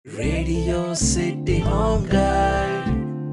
Radio City Home Guide.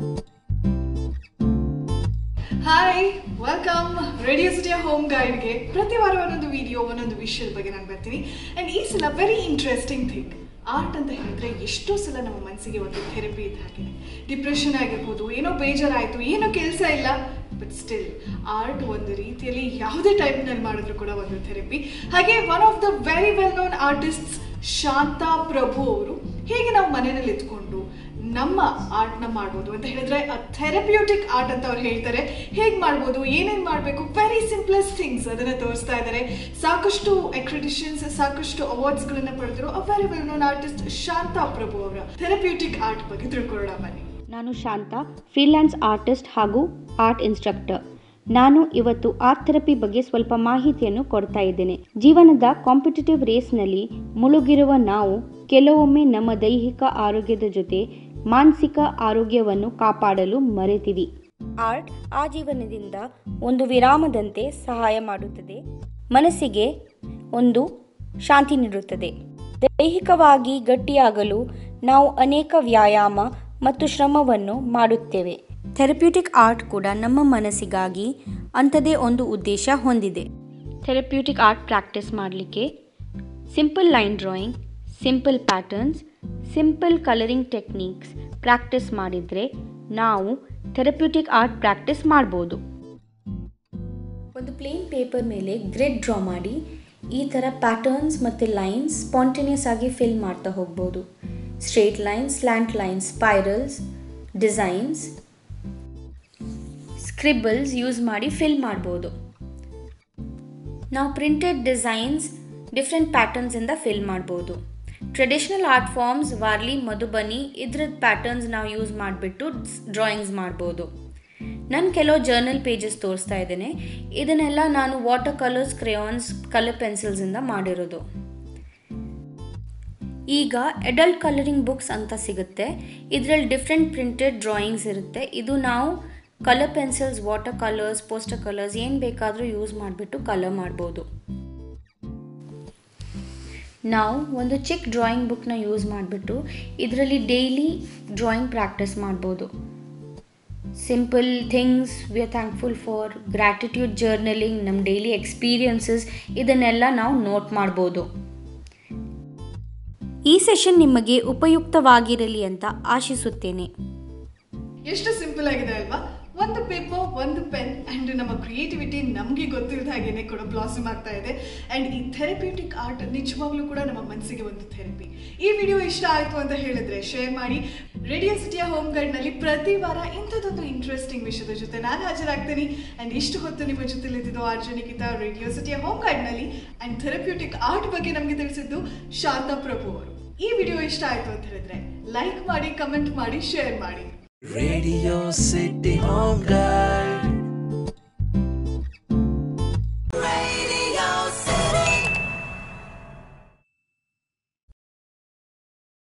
Hi welcome radio ಸಿಟಿಯ home ಗೈಡ್ಗೆ ಪ್ರತಿ ವಾರ ಒಂದೊಂದು ವಿಡಿಯೋ ಒಂದೊಂದು ವಿಷಯದ ಬಗ್ಗೆ ನಾನು ಬರ್ತೀನಿ ಆ್ಯಂಡ್ ಈ ಸಲ ವೆರಿ ಇಂಟ್ರೆಸ್ಟಿಂಗ್ ಥಿಂಗ್ ಆರ್ಟ್ ಅಂತ ಹೇಳಿದ್ರೆ ಎಷ್ಟೋ ಸಲ ನಮ್ಮ ಮನಸ್ಸಿಗೆ ಒಂದು ಥೆರಪಿ ಇದ್ದ ಹಾಗೆ ಡಿಪ್ರೆಷನ್ ಆಗಿರ್ಬೋದು ಏನೋ ಬೇಜಾರಾಯಿತು ಏನೋ ಕೆಲಸ ಇಲ್ಲ ಬಟ್ ಸ್ಟಿಲ್ ಆರ್ಟ್ ಒಂದು ರೀತಿಯಲ್ಲಿ ಯಾವುದೇ ಟೈಪ್ನಲ್ಲಿ ಮಾಡಿದ್ರು ಕೂಡ ಒಂದು ಥೆರಪಿ ಹಾಗೆ one of the very well known artists Shanta Prabhu ಅವರು ಹೇಗೆ ನಾವು ಮನೆಯಲ್ಲಿ ಇದ್ಕೊಂಡು ನಮ್ಮ ಆರ್ಟ್ನ ಮಾಡ್ಬೋದು ಅಂತ ಹೇಳಿದ್ರೆ ಥೆರಪ್ಯೂಟಿಕ್ ಆರ್ಟ್ ಅಂತ ಅವ್ರು ಹೇಳ್ತಾರೆ ಹೇಗೆ ಮಾಡ್ಬೋದು ಏನೇನು ಮಾಡಬೇಕು ವೆರಿ ಸಿಂಪ್ಲೆಸ್ಟ್ ಥಿಂಗ್ಸ್ ಅದನ್ನ ತೋರಿಸ್ತಾ ಇದ್ದಾರೆ ಸಾಕಷ್ಟು ಅಕ್ರಿಡಿಷನ್ಸ್ ಸಾಕಷ್ಟು ಅವಾರ್ಡ್ಸ್ಗಳನ್ನ ಪಡೆದಿರೋ a very well known artist Shanta Prabhu ಅವರ ಥೆರಪ್ಯೂಟಿಕ್ ಆರ್ಟ್ ಬಗ್ಗೆ ತಿಳ್ಕೊಳ್ಳೋಣ ಬನ್ನಿ ನಾನು ಶಾಂತ ಫ್ರೀಲ್ಯಾನ್ಸ್ ಆರ್ಟಿಸ್ಟ್ ಹಾಗೂ ಆರ್ಟ್ ಇನ್ಸ್ಟ್ರಕ್ಟರ್ ನಾನು ಇವತ್ತು ಆರ್ಟ್ ಥೆರಪಿ ಬಗ್ಗೆ ಸ್ವಲ್ಪ ಮಾಹಿತಿಯನ್ನು ಕೊಡ್ತಾ ಇದ್ದೇನೆ ಜೀವನದ ಕಾಂಪಿಟೇಟಿವ್ ರೇಸ್ನಲ್ಲಿ ಮುಳುಗಿರುವ ನಾವು ಕೆಲವೊಮ್ಮೆ ನಮ್ಮ ದೈಹಿಕ ಆರೋಗ್ಯದ ಜೊತೆ ಮಾನಸಿಕ ಆರೋಗ್ಯವನ್ನು ಕಾಪಾಡಲು ಮರೆತೀವಿ ಆರ್ಟ್ ಆ ಜೀವನದಿಂದ ಒಂದು ವಿರಾಮದಂತೆ ಸಹಾಯ ಮಾಡುತ್ತದೆ ಮನಸ್ಸಿಗೆ ಒಂದು ಶಾಂತಿ ನೀಡುತ್ತದೆ ದೈಹಿಕವಾಗಿ ಗಟ್ಟಿಯಾಗಲು ನಾವು ಅನೇಕ ವ್ಯಾಯಾಮ ಮತ್ತು ಶ್ರಮವನ್ನು ಮಾಡುತ್ತೇವೆ ಥೆರಪ್ಯೂಟಿಕ್ ಆರ್ಟ್ ಕೂಡ ನಮ್ಮ ಮನಸ್ಸಿಗಾಗಿ ಅಂಥದೇ ಒಂದು ಉದ್ದೇಶ ಹೊಂದಿದೆ ಥೆರಪ್ಯೂಟಿಕ್ ಆರ್ಟ್ ಪ್ರಾಕ್ಟೀಸ್ ಮಾಡಲಿಕ್ಕೆ simple line drawing simple patterns simple colouring techniques practice ಮಾಡಿದರೆ ನಾವು ಥೆರಪ್ಯೂಟಿಕ್ ಆರ್ಟ್ ಪ್ರಾಕ್ಟೀಸ್ ಮಾಡ್ಬೋದು ಒಂದು ಪ್ಲೇನ್ ಪೇಪರ್ ಮೇಲೆ ಗ್ರಿಡ್ ಡ್ರಾ ಮಾಡಿ ಈ ಥರ ಪ್ಯಾಟರ್ನ್ಸ್ ಮತ್ತು ಲೈನ್ಸ್ ಸ್ಪಾಂಟೇನಿಯಸ್ ಆಗಿ ಫಿಲ್ ಮಾಡ್ತಾ ಹೋಗ್ಬೋದು straight lines slant lines spirals designs scribbles use ಮಾಡಿ ಫಿಲ್ ಮಾಡ್ಬೋದು ನಾವು ಪ್ರಿಂಟೆಡ್ ಡಿಸೈನ್ಸ್ ಡಿಫ್ರೆಂಟ್ ಪ್ಯಾಟರ್ನ್ಸಿಂದ ಫಿಲ್ ಮಾಡ್ಬೋದು traditional art forms Warli Madhubani ಇದ್ರದ್ದು ಪ್ಯಾಟರ್ನ್ಸ್ ನಾವು ಯೂಸ್ ಮಾಡಿಬಿಟ್ಟು ಡ್ರಾಯಿಂಗ್ಸ್ ಮಾಡ್ಬೋದು ನಾನು ಕೆಲವು ಜರ್ನಲ್ ಪೇಜಸ್ ತೋರಿಸ್ತಾ ಇದ್ದೇನೆ ಇದನ್ನೆಲ್ಲ ನಾನು ವಾಟರ್ ಕಲರ್ಸ್ ಕ್ರೇಯಾನ್ಸ್ ಕಲರ್ ಪೆನ್ಸಿಲ್ಸಿಂದ ಮಾಡಿರೋದು ಈಗ ಅಡಲ್ಟ್ ಕಲರಿಂಗ್ ಬುಕ್ಸ್ ಅಂತ ಸಿಗುತ್ತೆ ಇದರಲ್ಲಿ ಡಿಫ್ರೆಂಟ್ ಪ್ರಿಂಟೆಡ್ ಡ್ರಾಯಿಂಗ್ಸ್ ಇರುತ್ತೆ ಇದು ನಾವು colour pencils water colours poster colours ಏನು ಬೇಕಾದರೂ ಯೂಸ್ ಮಾಡಿಬಿಟ್ಟು ಕಲರ್ ಮಾಡ್ಬೋದು ನಾವು ಒಂದು ಚಿಕ್ಕ ಡ್ರಾಯಿಂಗ್ ಬುಕ್ನ ಯೂಸ್ ಮಾಡಿಬಿಟ್ಟು ಇದರಲ್ಲಿ ಡೈಲಿ ಡ್ರಾಯಿಂಗ್ ಪ್ರಾಕ್ಟೀಸ್ ಮಾಡ್ಬೋದು simple things we are thankful for gratitude journaling ನಮ್ಮ ಡೈಲಿ ಎಕ್ಸ್ಪೀರಿಯನ್ಸಸ್ ಇದನ್ನೆಲ್ಲ ನಾವು ನೋಟ್ ಮಾಡ್ಬೋದು ಈ ಸೆಷನ್ ನಿಮಗೆ ಉಪಯುಕ್ತವಾಗಿರಲಿ ಅಂತ ಆಶಿಸುತ್ತೇನೆ ಎಷ್ಟು ಸಿಂಪಲ್ ಆಗಿದೆ ಅಲ್ವಾ ಒಂದು ಪೇಪರ್ ಒಂದು ಪೆನ್ ಅಂಡ್ ನಮ್ಮ ಕ್ರಿಯೇಟಿವಿಟಿ ನಮಗೆ ಗೊತ್ತಿಲ್ಲದ ಹಾಗೇನೆ ಕೂಡ ಬ್ಲಾಸಮ್ ಆಗ್ತಾ ಇದೆ ಅಂಡ್ ಈ ಥೆರಪ್ಯೂಟಿಕ್ ಆರ್ಟ್ ನಿಜವಾಗ್ಲೂ ಕೂಡ ನಮ್ಮ ಮನಸ್ಸಿಗೆ ಒಂದು ಥೆರಪಿ ಈ ವಿಡಿಯೋ ಇಷ್ಟ ಆಯ್ತು ಅಂತ ಹೇಳಿದ್ರೆ ಶೇರ್ ಮಾಡಿ ರೇಡಿಯೋ ಸಿಟಿಯ ಹೋಮ್ ನಲ್ಲಿ ಪ್ರತಿ ವಾರ ಇಂಥದ್ದೊಂದು ಇಂಟ್ರೆಸ್ಟಿಂಗ್ ವಿಷಯದ ಜೊತೆ ನಾನು ಹಾಜರಾಗ್ತೀನಿ ಅಂಡ್ ಇಷ್ಟು ಹೊತ್ತು ನಿಮ್ಮ ಜೊತೆ ಇದ್ದಿದ್ದು ಆರ್ಜನಿಕಿತ ರೇಡಿಯೋ ಸಿಟಿಯ ಹೋಮ್ ನಲ್ಲಿ ಅಂಡ್ ಥೆರಪ್ಯೂಟಿಕ್ ಆರ್ಟ್ ಬಗ್ಗೆ ನಮಗೆ ತಿಳಿಸಿದ್ದು ಶಾಂತಾ ಪ್ರಭು ಅವರು ಈ ವಿಡಿಯೋ ಇಷ್ಟ ಆಯ್ತು ಅಂತ ಹೇಳಿದ್ರೆ ಲೈಕ್ ಮಾಡಿ ಕಮೆಂಟ್ ಮಾಡಿ ಶೇರ್ ಮಾಡಿ Radio City Home Guide.